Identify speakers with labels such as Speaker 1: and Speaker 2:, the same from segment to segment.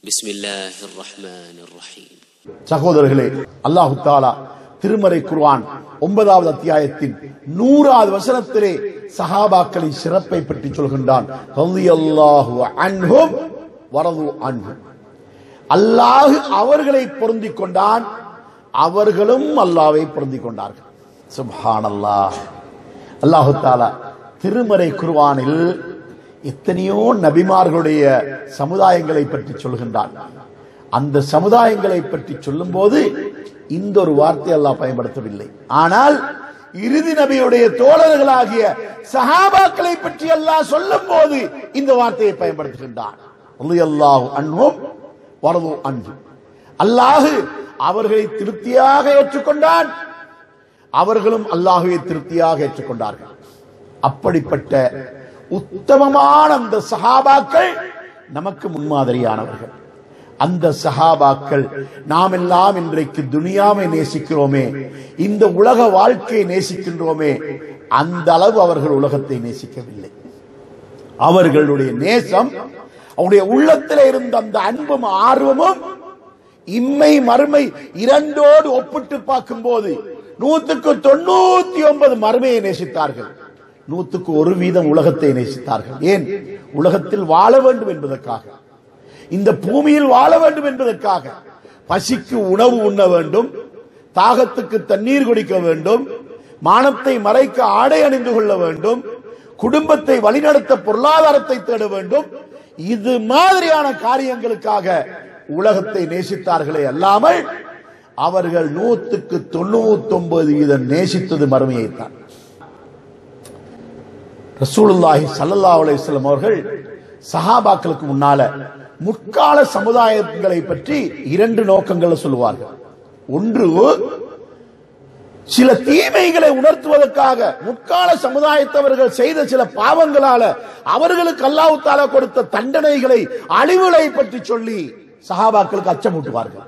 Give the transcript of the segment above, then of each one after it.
Speaker 1: بسم الله الرحمن الرحيم
Speaker 2: சகோதரர்களே அல்லாஹு தாலா திருமறை குர்ஆன் ஒன்பதாவது அத்தியாயத்தின் நூறாவது வசனத்திலே சஹாபாக்களின் சிறப்பை பற்றி சொல்கின்றான் ரலியல்லாஹு அன்ஹும் வரது அன்ஹும் அல்லாஹ் அவர்களை பொருந்திக் கொண்டான் அவர்களும் அல்லாவை பொருந்திக் கொண்டார்கள் சுப்ஹானல்லாஹ் அல்லாஹு தாலா திருமறை குர்ஆனில் எத்தனையோ நபிமார்களுடைய சமுதாயங்களை பற்றி சொல்கின்றான் அந்த சமுதாயங்களை பற்றி சொல்லும்போது இந்த ஒரு வார்த்தை அல்லாஹ் பயன்படுத்தவில்லை ஆனால் இறுதி நபியுடைய தோழர்களாகிய சஹாபாக்களை பற்றி அல்லாஹ் சொல்லும் போது இந்த வார்த்தையை பயன்படுத்துகின்றான் அல்லாஹு அன்பும் வரது அன்பு அல்லாஹு அவர்களை திருப்தியாக ஏற்றுக்கொண்டான் அவர்களும் அல்லாஹுவை திருப்தியாக ஏற்றுக்கொண்டார்கள் அப்படிப்பட்ட உத்தமமான அந்த சஹாபாக்கள் நமக்கு முன்மாதிரியானவர்கள் அந்த சஹாபாக்கள் நாம் எல்லாம் இன்றைக்கு துனியாவை நேசிக்கிறோமே இந்த உலக வாழ்க்கையை நேசிக்கின்றோமே அந்த அளவு அவர்கள் உலகத்தை நேசிக்கவில்லை அவர்களுடைய நேசம் அவருடைய உள்ளத்தில் இருந்த அந்த அன்பும் ஆர்வமும் இம்மை மறுமை இரண்டோடு ஒப்பிட்டு பார்க்கும்போது நூத்துக்கு தொண்ணூத்தி ஒன்பது மறுமையை நேசித்தார்கள் நூத்துக்கு ஒரு வீதம் உலகத்தை நேசித்தார்கள் ஏன் உலகத்தில் வாழ வேண்டும் என்பதற்காக இந்த பூமியில் வாழ வேண்டும் என்பதற்காக பசிக்கு உணவு உண்ண வேண்டும் தாகத்துக்கு தண்ணீர் குடிக்க வேண்டும் மானத்தை மறைக்க ஆடை அணிந்து கொள்ள வேண்டும் குடும்பத்தை வழிநடத்த பொருளாதாரத்தை தேட வேண்டும் இது மாதிரியான காரியங்களுக்காக உலகத்தை நேசித்தார்களே அல்லாமல் அவர்கள் நூத்துக்கு தொண்ணூத்தி ஒன்பது வீதம் நேசித்தது மறுமையைத்தான் ரசூலுல்லாஹி சல்லல்லாஹு அலைஹி வஸல்லம் அவர்கள் சஹாபாக்களுக்கு முன்னால முற்கால சமுதாயங்களை பற்றி இரண்டு நோக்கங்களை சொல்லுவார்கள் ஒன்று சில தீமைகளை உணர்த்துவதற்காக முற்கால சமுதாயத்தவர்கள் செய்த சில பாவங்களால அவர்களுக்கு அல்லாஹ் தாலா கொடுத்த தண்டனைகளை அழிவுகளை பற்றி சொல்லி சஹாபாக்களுக்கு அச்சமூட்டுவார்கள்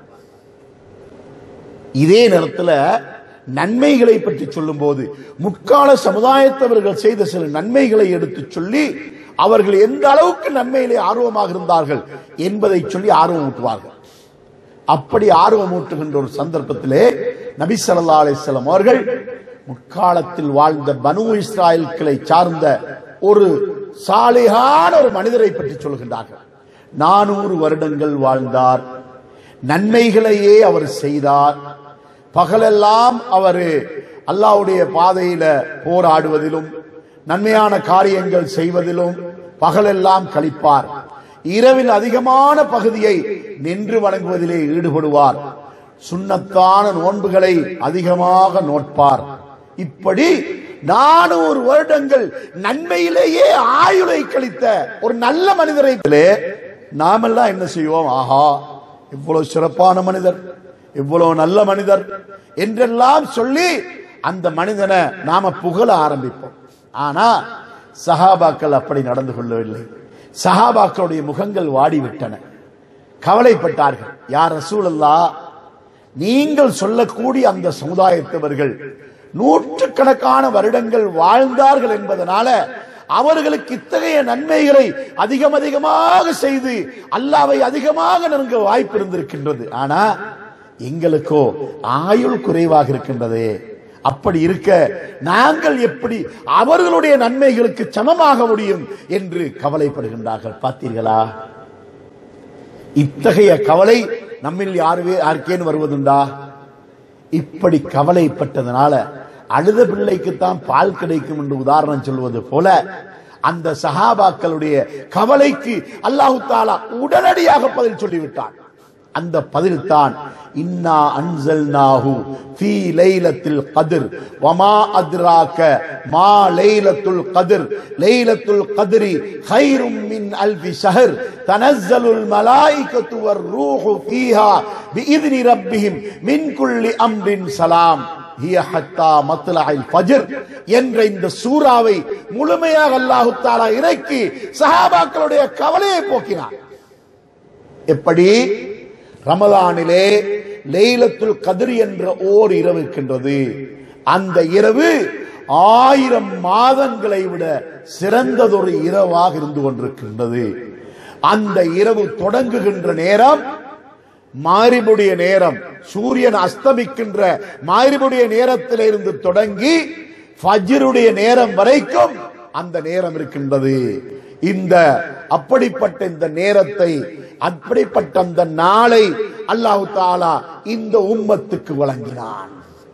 Speaker 2: இதே நேரத்தில் நன்மைகளை பற்றி சொல்லும் போது முற்கால சமுதாயத்தவர்கள் செய்த சில நன்மைகளை எடுத்து சொல்லி அவர்கள் எந்த அளவுக்கு நன்மையிலே ஆர்வமாக இருந்தார்கள் என்பதை சொல்லி ஆர்வம் ஊட்டுவார்கள் அப்படி ஆர்வம் ஊட்டுகின்ற ஒரு சந்தர்ப்பத்திலே நபி ஸல்லல்லாஹு அலைஹி வஸல்லம் அவர்கள் முற்காலத்தில் வாழ்ந்த பனு இஸ்ராயல்களை சார்ந்த ஒரு சாலிகான ஒரு மனிதரை பற்றி சொல்கின்றார்கள் நானூறு வருடங்கள் வாழ்ந்தார் நன்மைகளையே அவர் செய்தார் பகலெல்லாம் அவர் அல்லாவுடைய பாதையில போராடுவதிலும் நன்மையான காரியங்கள் செய்வதிலும் பகலெல்லாம் கழிப்பார் இரவில் அதிகமான பகுதியை நின்று வணங்குவதிலே ஈடுபடுவார் சுண்ணத்தான நோன்புகளை அதிகமாக நோட்பார் இப்படி நானூறு வருடங்கள் நன்மையிலேயே ஆயுளை கழித்த ஒரு நல்ல மனிதரை நாமெல்லாம் என்ன செய்வோம் ஆஹா இவ்வளவு சிறப்பான மனிதர் இவ்வளவு நல்ல மனிதர் என்றெல்லாம் சொல்லி அந்த மனிதனை நாம புகழ ஆரம்பிப்போம் ஆனா சஹாபாக்கள் அப்படி நடந்து கொள்ளவில்லை சஹாபாக்களுடைய முகங்கள் வாடிவிட்டன கவலைப்பட்டார்கள் யார் ரசூலல்லா நீங்கள் சொல்லக்கூடிய அந்த சமுதாயத்தவர்கள் நூற்றுக்கணக்கான வருடங்கள் வாழ்ந்தார்கள் என்பதனால அவர்களுக்கு இத்தகைய நன்மைகளை அதிகம் அதிகமாக செய்து அல்லாவை அதிகமாக நெருங்க வாய்ப்பு இருந்திருக்கின்றது ஆனா எங்களுக்கோ ஆயுள் குறைவாக இருக்கின்றதே அப்படி இருக்க நாங்கள் எப்படி அவர்களுடைய நன்மைகளுக்கு சமமாக முடியும் என்று கவலைப்படுகின்றார்கள் பார்த்தீர்களா இத்தகைய கவலை நம்மில் யாருவே யாருக்கேன் வருவதுண்டா இப்படி கவலைப்பட்டதனால அழுத பிள்ளைக்குத்தான் பால் கிடைக்கும் என்று உதாரணம் சொல்வது போல அந்த சஹாபாக்களுடைய கவலைக்கு அல்லாஹு தாலா உடனடியாக பதில் சொல்லிவிட்டான் அந்த பதில் தான் இன்னா அன்சல்நாஹு ஃபீ லைலத்தில் கதிர் வமா அத்ராக மா லைலத்துல் கதிர் லைலத்துல் கதிரி خيرும் மின் அல்ஃபி ஷஹர் தனஸ்ஸலுல் மலாயிகத்து வர் ரூஹு ஃபீஹா பிஇذن ரப்பிஹிம் மின் குல்லி அம்ரின் சலாம் ஹிய ஹத்தா மத்லஇல் ஃபஜ்ர் என்ற இந்த சூறாவை முழுமையாக அல்லாஹ் தஆலா இறக்கி சஹாபாக்களுடைய கவலையை போக்கினார் எப்படி ரமலானிலே லைலத்துல் கதிர் என்ற ஓர் இரவு இருக்கின்றது அந்த இரவு ஆயிரம் மாதங்களை விட சிறந்ததொரு இரவாக இருந்து கொண்டிருக்கின்றது அந்த இரவு தொடங்குகின்ற நேரம் மாரிபுடைய நேரம் சூரியன் அஸ்தமிக்கின்ற மாரிபுடைய நேரத்திலிருந்து தொடங்கி ஃபஜ்ருடைய நேரம் வரைக்கும் அந்த நேரம் இருக்கின்றது இந்த அப்படிப்பட்ட இந்த நேரத்தை அப்படிப்பட்ட அந்த நாளை அல்லாஹு தாலா இந்த உம்மத்துக்கு வழங்கினான்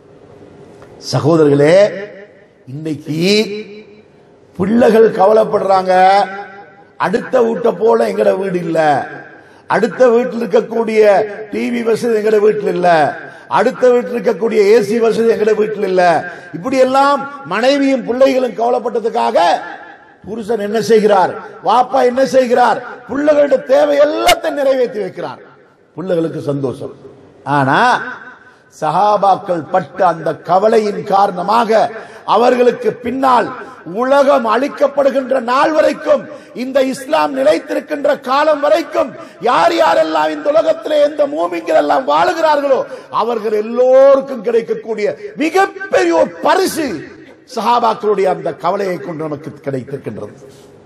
Speaker 2: சகோதரர்களே இன்னைக்கு பிள்ளைகள் கவலைப்படுறாங்க அடுத்த வீட்டை போல எங்கட வீடு இல்ல அடுத்த வீட்டில் இருக்கக்கூடிய டிவி வசதி எங்கட வீட்டில் இல்ல அடுத்த வீட்டில் இருக்கக்கூடிய ஏசி வசதி எங்கட வீட்டில் இல்ல இப்படி எல்லாம் மனைவியும் பிள்ளைகளும் கவலைப்பட்டதுக்காக புருஷன் என்ன செய்கிறார் வாப்பா என்ன செய்கிறார் பிள்ளைகளோட தேவை எல்லாத்தையும் நிறைவேற்றி வைக்கிறார் பிள்ளைகளுக்கு சந்தோஷம் ஆனா சஹாபாக்கள் பட்ட அந்த கவலையின் காரணமாக அவர்களுக்கு பின்னால் உலகம் அழிக்கப்படுகின்ற நாள் வரைக்கும் இந்த இஸ்லாம் நிலைத்திருக்கின்ற காலம் வரைக்கும் யார் யாரெல்லாம் இந்த உலகத்திலே எந்த மூமிங்கள் எல்லாம் வாழுகிறார்களோ அவர்கள் எல்லோருக்கும் கிடைக்கக்கூடிய மிகப்பெரிய ஒரு பரிசு சஹாபாக்களுடைய அந்த கவலையை கொண்டு நமக்கு கிடைத்திருக்கின்றது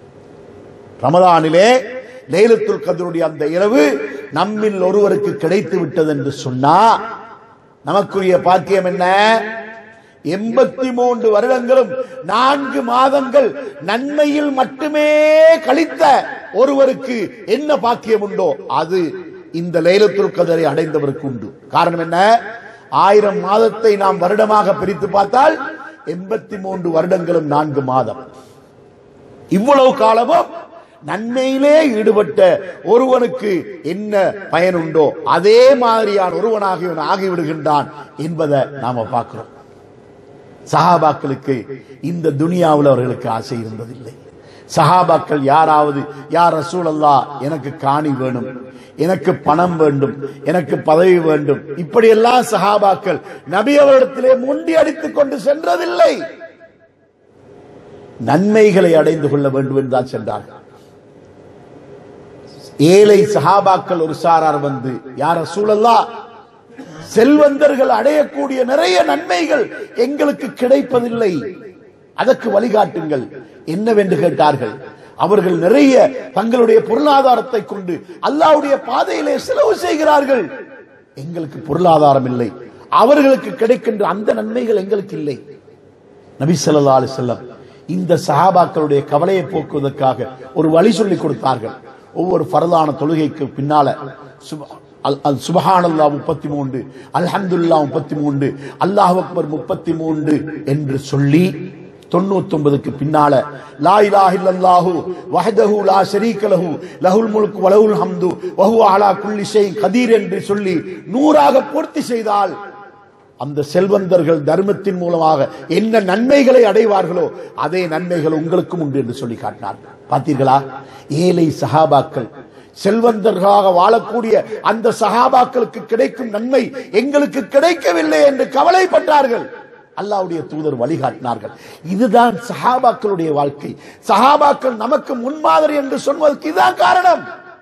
Speaker 2: ரமதானிலே லைலத்துல் கதருடைய அந்த இரவு நம்மில் ஒருவருக்கு கிடைத்து விட்டது என்று சொன்னா நமக்குரிய பாக்கியம் என்ன எண்பத்தி மூன்று வருடங்களும் நான்கு மாதங்கள் நன்மையில் மட்டுமே கழித்த ஒருவருக்கு என்ன பாக்கியம் உண்டோ அது இந்த லைலத்துல் கதரை அடைந்தவருக்கு உண்டு காரணம் என்ன ஆயிரம் மாதத்தை நாம் வருடமாக பிரித்து பார்த்தால் எண்பத்தி மூன்று வருடங்களும் நான்கு மாதம் இவ்வளவு காலமும் நன்மையிலே ஈடுபட்ட ஒருவனுக்கு என்ன பயன் உண்டோ அதே மாதிரியான ஒருவனாக இவன் ஆகிவிடுகின்றான் என்பதை நாம பார்க்கிறோம் சஹாபாக்களுக்கு இந்த துனியாவில் அவர்களுக்கு ஆசை இருந்ததில்லை சஹாபாக்கள் யாராவது யார் ரசூல் அல்லா எனக்கு காணி வேணும் எனக்கு பணம் வேண்டும் எனக்கு பதவி வேண்டும் இப்படியெல்லாம் சஹாபாக்கள் நபி அவரிடத்திலே முண்டி அடித்துக் கொண்டு சென்றதில்லை நன்மைகளை அடைந்து கொள்ள வேண்டும் என்றுதான் சென்றார்கள் ஏழை சஹாபாக்கள் ஒரு சாரார் வந்து யார சூழல்லா செல்வந்தர்கள் அடையக்கூடிய நிறைய நன்மைகள் எங்களுக்கு கிடைப்பதில்லை அதற்கு வழிகாட்டுங்கள் என்னவென்று கேட்டார்கள் அவர்கள் நிறைய தங்களுடைய பொருளாதாரத்தை கொண்டு அல்லாவுடைய பாதையிலே செலவு செய்கிறார்கள் எங்களுக்கு பொருளாதாரம் இல்லை அவர்களுக்கு கிடைக்கின்ற அந்த நன்மைகள் எங்களுக்கு இல்லை நபி ஸல்லல்லாஹு அலைஹி வஸல்லம் இந்த சஹாபாக்களுடைய கவலையை போக்குவதற்காக ஒரு வழி சொல்லி கொடுத்தார்கள் ஒவ்வொரு பரதான தொழுகைக்கு பின்னால சுப- அல்- அல் சுபஹானல்லா முப்பத்தி மூன்று அல்ஹம்துல்லா முப்பத்தி மூன்று அல்லாஹ் அக்பர் முப்பத்தி மூன்று என்று சொல்லி தொண்ணூத்தி ஒன்பதுக்கு பின்னால லா இலாஹ இல்லல்லாஹு வஹதஹு லா ஷரீக லஹு லஹுல் முல்கு வலஹுல் ஹம்து வஹுவ அலா குல்லி ஷைஇன் கதீர் என்று சொல்லி நூறாக பூர்த்தி செய்தால் அந்த செல்வந்தர்கள் தர்மத்தின் மூலமாக என்ன நன்மைகளை அடைவார்களோ அதே நன்மைகள் உங்களுக்கும் உண்டு என்று சொல்லி காட்டினார் பார்த்தீர்களா ஏழை சஹாபாக்கள் செல்வந்தர்களாக வாழக்கூடிய அந்த சஹாபாக்களுக்கு கிடைக்கும் நன்மை எங்களுக்கு கிடைக்கவில்லை என்று கவலைப்பட்டார்கள் அல்லாவுடைய தூதர் வழிகாட்டினார்கள் இதுதான் சஹாபாக்களுடைய வாழ்க்கை சஹாபாக்கள் நமக்கு முன்மாதிரி என்று சொல்வதற்கு இதுதான் காரணம்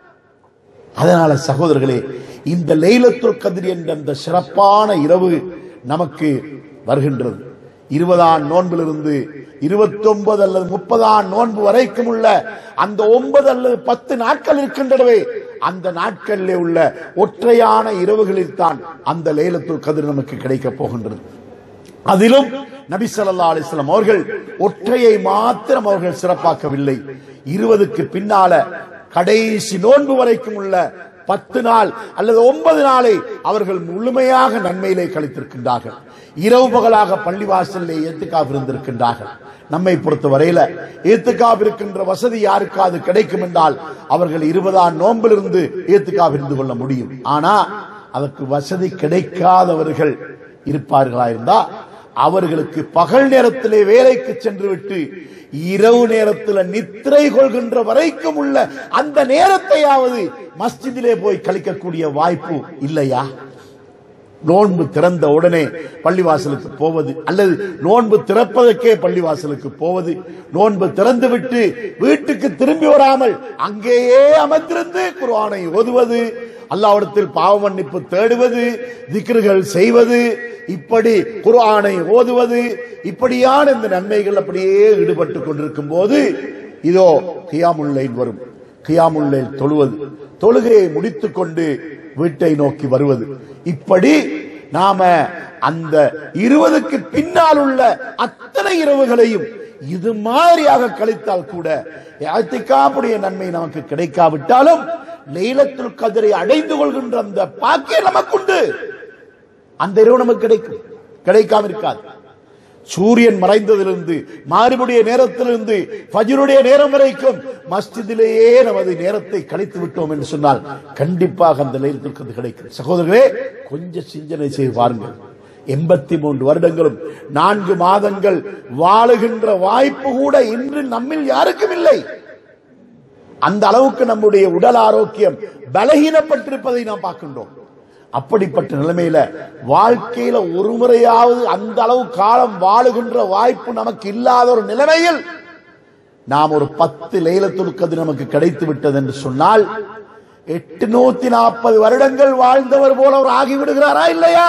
Speaker 2: அதனால சகோதரர்களே இந்த லைலத்துல் கதிர் என்ற அந்த சிறப்பான இரவு நமக்கு வருகின்றது இருபதாம் நோன்பிலிருந்து இருபத்தி ஒன்பது அல்லது முப்பதாம் நோன்பு வரைக்கும் உள்ள அந்த ஒன்பது அல்லது பத்து நாட்கள் இருக்கின்றனவே அந்த நாட்களிலே உள்ள ஒற்றையான இரவுகளில் தான் அந்த லைலத்துல் கதிர் நமக்கு கிடைக்கப் போகின்றது அதிலும் நபி ஸல்லல்லாஹு அலைஹி வஸல்லம் அவர்கள் ஒற்றையை மாத்திரம் அவர்கள் சிறப்பாக்கவில்லை இருபதுக்கு பின்னால கடைசி நோன்பு வரைக்கும் உள்ள பத்து நாள் அல்லது ஒன்பது நாளை அவர்கள் முழுமையாக நன்மையிலே கழித்திருக்கின்றார்கள் இரவு பகலாக பள்ளிவாசலிலே ஏத்துக்காக இருந்திருக்கின்றார்கள் நம்மை பொறுத்த வரையில ஏத்துக்காக இருக்கின்ற வசதி யாருக்காவது கிடைக்கும் என்றால் அவர்கள் இருபதாம் நோம்பிலிருந்து ஏத்துக்காக இருந்து கொள்ள முடியும் ஆனா அதற்கு வசதி கிடைக்காதவர்கள் இருப்பார்களா இருந்தா அவர்களுக்கு பகல் நேரத்திலே வேலைக்கு சென்று விட்டு இரவு நேரத்தில் நித்திரை கொள்கின்ற வரைக்கும் உள்ள அந்த நேரத்தையாவது மஸ்ஜிதிலே போய் கழிக்கக்கூடிய வாய்ப்பு இல்லையா நோன்பு திறந்த உடனே பள்ளிவாசலுக்கு போவது அல்லது நோன்பு திறப்பதற்கே பள்ளிவாசலுக்கு போவது நோன்பு திறந்து விட்டு வீட்டுக்கு திரும்பி வராமல் அங்கேயே அமர்ந்திருந்து குர்ஆனை ஓதுவது அல்லாவிடத்தில் பாவ மன்னிப்பு தேடுவது திக்ருகள் செய்வது இப்படி குர்ஆனை ஓதுவது இப்படியான இந்த நன்மைகள் அப்படியே ஈடுபட்டு கொண்டிருக்கும் போது இதோ கியாமுல்லைன் வரும் கியாமுல்லேல் தொழுவது தொழுகையை முடித்துக் கொண்டு வீட்டை நோக்கி வருவது இப்படி நாம அந்த இருபதுக்கு பின்னால் உள்ள அத்தனை இரவுகளையும் இது மாதிரியாக கழித்தால் கூட இஅ்திகாஃபுடைய நன்மை நமக்கு கிடைக்காவிட்டாலும் லைலத்துல் கதிரை அடைந்து கொள்கின்ற அந்த பாக்கியம் நமக்குண்டு அந்த இரவு நமக்கு கிடைக்கும் கிடைக்காம இருக்காது சூரியன் மறைந்ததிலிருந்து மாறிபுடைய நேரத்திலிருந்து ஃபஜ்ருடைய நேரம் வரைக்கும் மஸ்ஜிதிலேயே நமது நேரத்தை கழித்து விட்டோம் என்று சொன்னால் கண்டிப்பாக அந்த லைலத்துல் கதிர் கிடைக்கும் சகோதரர்களே கொஞ்சம் சிந்தனை செய்து பாருங்கள் எண்பத்தி மூன்று வருடங்களும் நான்கு மாதங்கள் வாழுகின்ற வாய்ப்பு கூட இன்று நம்மில் யாருக்கும் இல்லை அந்த அளவுக்கு நம்முடைய உடல் ஆரோக்கியம் பலகீனப்பட்டிருப்பதை நாம் பார்க்கின்றோம் அப்படிப்பட்ட நிலைமையில வாழ்க்கையில ஒரு முறையாவது அந்த அளவு காலம் வாழுகின்ற வாய்ப்பு நமக்கு இல்லாத ஒரு நிலைமையில் நாம் ஒரு பத்து லைலத்துல் நமக்கு கிடைத்து விட்டது என்று சொன்னால் எட்டுநூத்தி நாற்பது வருடங்கள் வாழ்ந்தவர் போல அவர் ஆகிவிடுகிறாரா இல்லையா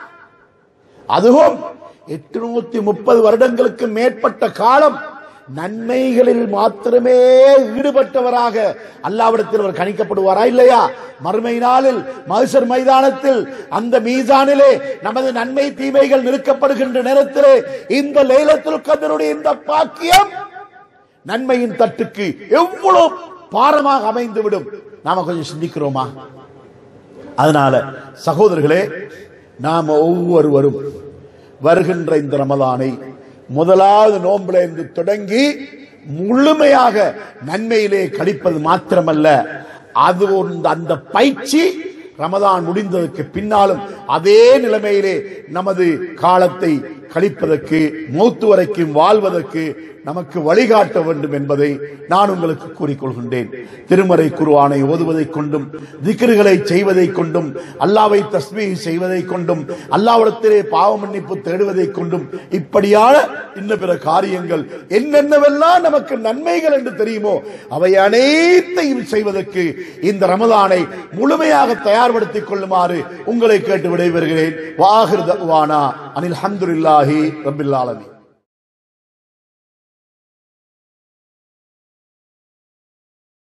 Speaker 2: அதுவும் எட்டுநூத்தி முப்பது வருடங்களுக்கு மேற்பட்ட காலம் நன்மைகளில் மாத்திரமே ஈடுபட்டவராக அல்லாவிடத்தில் அவர் கணிக்கப்படுவாரா இல்லையா மறுமை நாளில் மகசர் மைதானத்தில் அந்த மீசானிலே நமது நன்மை தீமைகள் நிறுக்கப்படுகின்ற நேரத்திலே இந்த லைலத்துல் கதருடைய இந்த பாக்கியம் நன்மையின் தட்டுக்கு எவ்வளவு பாரமாக அமைந்துவிடும் நாம கொஞ்சம் சிந்திக்கிறோமா அதனால சகோதரர்களே நாம ஒவ்வொருவரும் வருகின்ற இந்த ரமலானை முதலாவது நோன்புல இருந்து தொடங்கி முழுமையாக நன்மையிலே கழிப்பது மாத்திரமல்ல அது ஒரு அந்த பயிற்சி ரமதான் முடிந்ததற்கு பின்னாலும் அதே நிலைமையிலே நமது காலத்தை கழிப்பதற்கு மௌத்து வரைக்கும் வாழ்வதற்கு நமக்கு வழிகாட்ட வேண்டும் என்பதை நான் உங்களுக்கு கூறிக்கொள்கின்றேன் திருமறை குருவானை ஓதுவதைக் கொண்டும் திக்ருகளை செய்வதைக் கொண்டும் அல்லாவை தஸ்மீ செய்வதைக் கொண்டும் அல்லாவிடத்திலே பாவ மன்னிப்பு தேடுவதைக் கொண்டும் இப்படியான இன்ன பிற காரியங்கள் என்னென்னவெல்லாம் நமக்கு நன்மைகள் என்று தெரியுமோ அவை அனைத்தையும் செய்வதற்கு இந்த ரமதானை முழுமையாக தயார்படுத்திக் கொள்ளுமாறு உங்களை கேட்டு விடைபெறுகிறேன் வாஹிர் தவானா அனில் ஹம்துல்லாஹி ரபில் ஆலமீன்